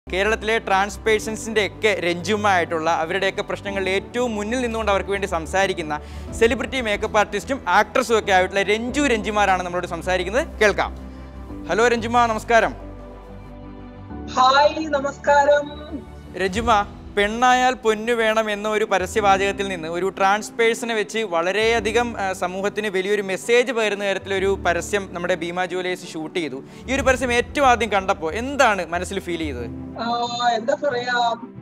കേരളത്തിലെ ട്രാൻസ് പേഴ്സൺസിൻ്റെ ഒക്കെ രഞ്ജുമായിട്ടുള്ള അവരുടെയൊക്കെ പ്രശ്നങ്ങളിൽ ഏറ്റവും മുന്നിൽ നിന്നുകൊണ്ട് അവർക്ക് വേണ്ടി സംസാരിക്കുന്ന സെലിബ്രിറ്റി മേക്കപ്പ് ആർട്ടിസ്റ്റും ആക്ട്രസും ഒക്കെ ആയിട്ടുള്ള രഞ്ജു രഞ്ജിമാരാണ് നമ്മളോട് സംസാരിക്കുന്നത് കേൾക്കാം ഹലോ രഞ്ജുമ നമസ്കാരം ഹായ് നമസ്കാരം രഞ്ജുമ പെണ്ണായാൽ പൊന്നു വേണം എന്ന ഒരു പരസ്യവാചകത്തിൽ നിന്ന് ഒരു ട്രാൻസ് പേഴ്സണെ വെച്ച് വളരെയധികം ആ, സമൂഹത്തിന് വലിയൊരു മെസ്സേജ് പകരുന്ന തരത്തിലൊരു പരസ്യം നമ്മുടെ ഭീമ ജുവലേഴ്സ് ഷൂട്ട് ചെയ്തു ഈ ഒരു പരസ്യം ഏറ്റവും ആദ്യം കണ്ടപ്പോൾ എന്താണ് മനസ്സിൽ ഫീൽ ചെയ്തത് ആ, എന്താ പറയാ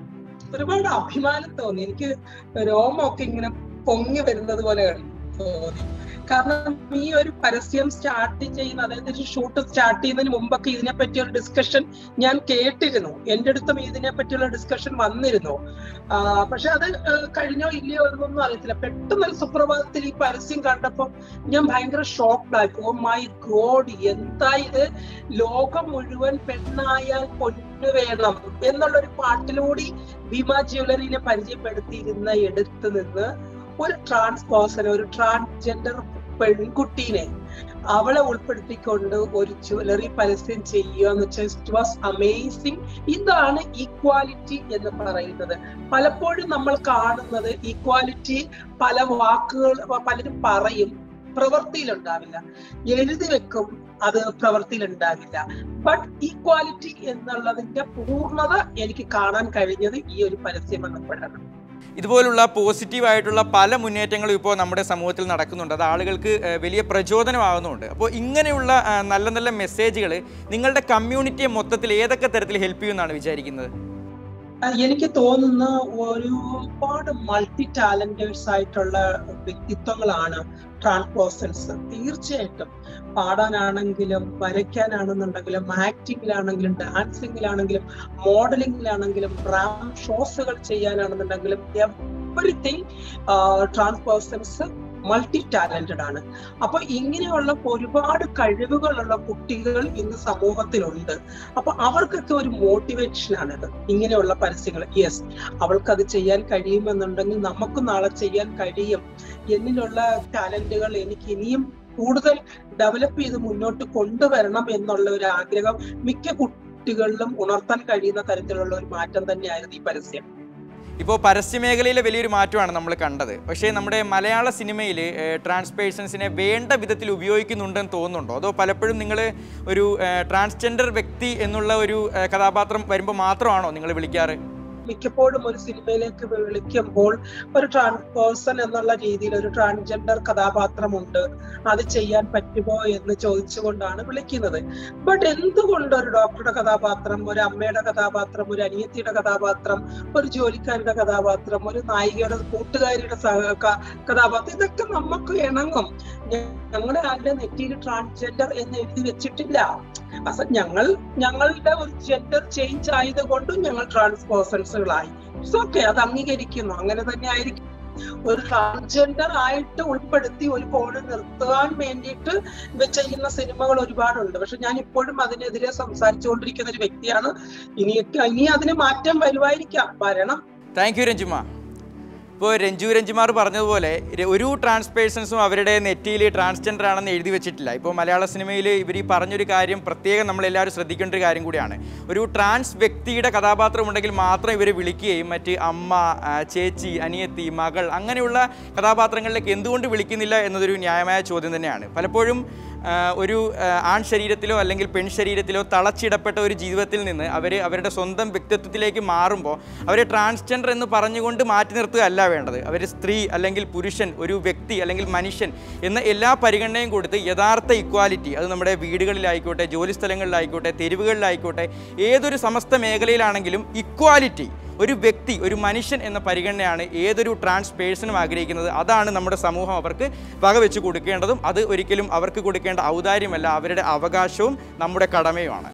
ഒരുപാട് അഭിമാനം തോന്നി എനിക്ക് രോമമൊക്കെ ഇങ്ങനെ പൊങ്ങി വരുന്നത് പോലെ തോന്നി കാരണം ഈ ഒരു പരസ്യം സ്റ്റാർട്ട് ചെയ്യുന്ന അതായത് ഒരു ഷൂട്ട് സ്റ്റാർട്ട് ചെയ്യുന്നതിന് മുമ്പൊക്കെ ഇതിനെ പറ്റി ഒരു ഡിസ്കഷൻ ഞാൻ കേട്ടിരുന്നു എൻ്റെ അടുത്തും ഇതിനെ പറ്റിയുള്ള ഡിസ്കഷൻ വന്നിരുന്നു ആ, പക്ഷെ അത് ആ, കഴിഞ്ഞോ ഇല്ലയോ എന്നൊന്നും അറിയത്തില്ല പെട്ടെന്ന് ഒരു സുപ്രഭാതത്തിൽ ഈ പരസ്യം കണ്ടപ്പോൾ ഞാൻ ഭയങ്കര ഷോക്ക്ഡായി ഓ മൈ ഗോഡ് എന്താ ഇത് ലോകം മുഴുവൻ പെണ്ണായാൽ പൊന്നു വേണം എന്നുള്ള ഒരു പാട്ടിലൂടെ ഭീമ ജ്വല്ലറിനെ പരിചയപ്പെടുത്തിയിരുന്ന എടുത്തു നിന്ന് ഒരു ട്രാൻസ് പേഴ്സൺ ഒരു ട്രാൻസ്ജെൻഡർ പെൺകുട്ടീനെ അവളെ ഉൾപ്പെടുത്തിക്കൊണ്ട് ഒരു ജ്വല്ലറി പരസ്യം ചെയ്യുക എന്ന് വെച്ചാൽ ഇറ്റ് വാസ് അമേസിങ് ഇതാണ് ഈക്വാലിറ്റി എന്ന് പറയുന്നത് പലപ്പോഴും നമ്മൾ കാണുന്നത് ഈക്വാലിറ്റി പല വാക്കുകൾ പലരും പറയും പ്രവൃത്തിയിൽ ഉണ്ടാവില്ല എഴുതി വെക്കും അത് പ്രവൃത്തിയിൽ ഉണ്ടാകില്ല ബട്ട് ഈക്വാലിറ്റി എന്നുള്ളതിന്റെ പൂർണ്ണത എനിക്ക് കാണാൻ കഴിഞ്ഞത് ഈ ഒരു പരസ്യം വന്നപ്പോഴാണ് ഇതുപോലുള്ള പോസിറ്റീവായിട്ടുള്ള പല മുന്നേറ്റങ്ങളും ഇപ്പോൾ നമ്മുടെ സമൂഹത്തിൽ നടക്കുന്നുണ്ട് അത് ആളുകൾക്ക് ഏഹ്, വലിയ പ്രചോദനമാകുന്നുണ്ട് അപ്പോൾ ഇങ്ങനെയുള്ള ആ, നല്ല നല്ല മെസ്സേജുകൾ നിങ്ങളുടെ കമ്മ്യൂണിറ്റിയെ മൊത്തത്തിൽ ഏതൊക്കെ തരത്തിൽ ഹെൽപ്പ് ചെയ്യുമെന്നാണ് വിചാരിക്കുന്നത് ആ, എനിക്ക് തോന്നുന്ന ഒരുപാട് മൾട്ടി ടാലന്റേഴ്സ് ആയിട്ടുള്ള വ്യക്തിത്വങ്ങളാണ് ട്രാൻസ്പോസൻസ് തീർച്ചയായിട്ടും പാടാനാണെങ്കിലും വരയ്ക്കാനാണെന്നുണ്ടെങ്കിലും ആക്ടിങ്ങിലാണെങ്കിലും ഡാൻസിങ്ങിലാണെങ്കിലും മോഡലിംഗിലാണെങ്കിലും റാം ഷോസുകൾ ചെയ്യാനാണെന്നുണ്ടെങ്കിലും എവറിത്തിങ് ട്രാൻസ്പോസൻസ് മൾട്ടി ടാലന്റഡ് ആണ് അപ്പൊ ഇങ്ങനെയുള്ള ഒരുപാട് കഴിവുകളുള്ള കുട്ടികൾ ഇന്ന് സമൂഹത്തിലുണ്ട് അപ്പൊ അവർക്കൊക്കെ ഒരു മോട്ടിവേഷൻ ആണിത് ഇങ്ങനെയുള്ള പരസ്യങ്ങൾ യെസ് അവൾക്ക് അത് ചെയ്യാൻ കഴിയുമെന്നുണ്ടെങ്കിൽ നമുക്കും നാളെ ചെയ്യാൻ കഴിയും എന്നിലുള്ള ടാലന്റുകൾ എനിക്ക് ഇനിയും കൂടുതൽ ഡെവലപ്പ് ചെയ്ത് മുന്നോട്ട് കൊണ്ടുവരണം എന്നുള്ള ഒരു ആഗ്രഹം മിക്ക കുട്ടികളിലും ഉണർത്താൻ കഴിയുന്ന തരത്തിലുള്ള ഒരു മാറ്റം തന്നെയായിരുന്നു ഈ പരസ്യം ഇപ്പോൾ പരസ്യമേഖലയിലെ വലിയൊരു മാറ്റമാണ് നമ്മൾ കണ്ടത് പക്ഷേ നമ്മുടെ മലയാള സിനിമയിൽ ട്രാൻസ് പേഴ്സൺസിനെ വേണ്ട വിധത്തിൽ ഉപയോഗിക്കുന്നുണ്ടെന്ന് തോന്നുന്നുണ്ടോ അതോ പലപ്പോഴും നിങ്ങൾ ഒരു ട്രാൻസ്ജെൻഡർ വ്യക്തി എന്നുള്ള ഒരു ഏഹ്, കഥാപാത്രം വരുമ്പോൾ മാത്രമാണോ നിങ്ങൾ വിളിക്കാറ് മിക്കപ്പോഴും ഒരു സിനിമയിലേക്ക് വിളിക്കുമ്പോൾ ഒരു ട്രാൻസ് പേഴ്സൺ എന്നുള്ള രീതിയിൽ ഒരു ട്രാൻസ്ജെൻഡർ കഥാപാത്രമുണ്ട് അത് ചെയ്യാൻ പറ്റുമോ എന്ന് ചോദിച്ചുകൊണ്ടാണ് വിളിക്കുന്നത് ബട്ട് എന്തുകൊണ്ട് ഒരു ഡോക്ടറുടെ കഥാപാത്രം ഒരു അമ്മയുടെ കഥാപാത്രം ഒരു അനിയത്തിയുടെ കഥാപാത്രം ഒരു ജോലിക്കാരുടെ കഥാപാത്രം ഒരു നായികയുടെ കൂട്ടുകാരിയുടെ സഹ ക- കഥാപാത്രം ഇതൊക്കെ നമുക്ക് ഇണങ്ങും ഞ- ഞങ്ങളുടെ ആരുടെ നെറ്റിയിൽ ട്രാൻസ്ജെൻഡർ എന്ന് എഴുതി വെച്ചിട്ടില്ല അസ ഞങ്ങൾ ഞങ്ങളുടെ ഒരു ജെൻഡർ ചേഞ്ച് ആയതുകൊണ്ടും ഞങ്ങൾ ട്രാൻസ് പേഴ്സൺസുകളായി ഓക്കെ അത് അംഗീകരിക്കുന്നു അങ്ങനെ തന്നെ ആയിരിക്കും ഒരു ട്രാൻസ്ജെൻഡർ ആയിട്ട് ഉൾപ്പെടുത്തി ഒരു കോണിൽ നിർത്താൻ വേണ്ടിയിട്ട് ഇത് ചെയ്യുന്ന സിനിമകൾ ഒരുപാടുണ്ട് പക്ഷെ ഞാൻ ഇപ്പോഴും അതിനെതിരെ സംസാരിച്ചുകൊണ്ടിരിക്കുന്ന ഒരു വ്യക്തിയാണ് ഇനിയൊക്കെ ഇനി അതിന് മാറ്റം വരുമായിരിക്കാം വരണം താങ്ക് യു രഞ്ജുമ ഇപ്പോൾ രഞ്ജു രഞ്ജുമാർ പറഞ്ഞതുപോലെ ര- ഒരു ട്രാൻസ് പേഴ്സൺസും അവരുടെ നെറ്റിയിൽ ട്രാൻസ്ജെൻഡർ ആണെന്ന് എഴുതി വെച്ചിട്ടില്ല ഇപ്പോൾ മലയാള സിനിമയിൽ ഇവർ ഈ പറഞ്ഞൊരു കാര്യം പ്രത്യേകം നമ്മളെല്ലാവരും ശ്രദ്ധിക്കേണ്ട ഒരു കാര്യം കൂടിയാണ് ഒരു ട്രാൻസ് വ്യക്തിയുടെ കഥാപാത്രം ഉണ്ടെങ്കിൽ മാത്രം ഇവരെ വിളിക്കുകയും മറ്റ് അമ്മ ആ, ചേച്ചി അനിയത്തി മകൾ അങ്ങനെയുള്ള കഥാപാത്രങ്ങളിലേക്ക് എന്തുകൊണ്ട് വിളിക്കുന്നില്ല എന്നതൊരു ന്യായമായ ചോദ്യം തന്നെയാണ് പലപ്പോഴും ആ, ഒരു ആ, ആൺ ശരീരത്തിലോ അല്ലെങ്കിൽ പെൺ ശരീരത്തിലോ തളച്ചിടപ്പെട്ട ഒരു ജീവിതത്തിൽ നിന്ന് അവർ അവരുടെ സ്വന്തം വ്യക്തിത്വത്തിലേക്ക് മാറുമ്പോൾ അവരെ ട്രാൻസ്ജെൻഡർ എന്ന് പറഞ്ഞുകൊണ്ട് മാറ്റി നിർത്തുകയല്ല വേണ്ടത് അവർ സ്ത്രീ അല്ലെങ്കിൽ പുരുഷൻ ഒരു വ്യക്തി അല്ലെങ്കിൽ മനുഷ്യൻ എന്ന എല്ലാ പരിഗണനയും കൊടുത്ത് യഥാർത്ഥ ഇക്വാലിറ്റി അത് നമ്മുടെ വീടുകളിലായിക്കോട്ടെ ജോലി സ്ഥലങ്ങളിലായിക്കോട്ടെ തെരുവുകളിലായിക്കോട്ടെ ഏതൊരു സമസ്ത മേഖലയിലാണെങ്കിലും ഇക്വാലിറ്റി ഒരു വ്യക്തി ഒരു മനുഷ്യൻ എന്ന പരിഗണനയാണ് ഏതൊരു ട്രാൻസ് പേഴ്സണും ആഗ്രഹിക്കുന്നത് അതാണ് നമ്മുടെ സമൂഹം അവർക്ക് വകവെച്ച് കൊടുക്കേണ്ടതും അത് ഒരിക്കലും അവർക്ക് കൊടുക്കേണ്ട ഔദാര്യമല്ല അവരുടെ അവകാശവും നമ്മുടെ കടമയുമാണ്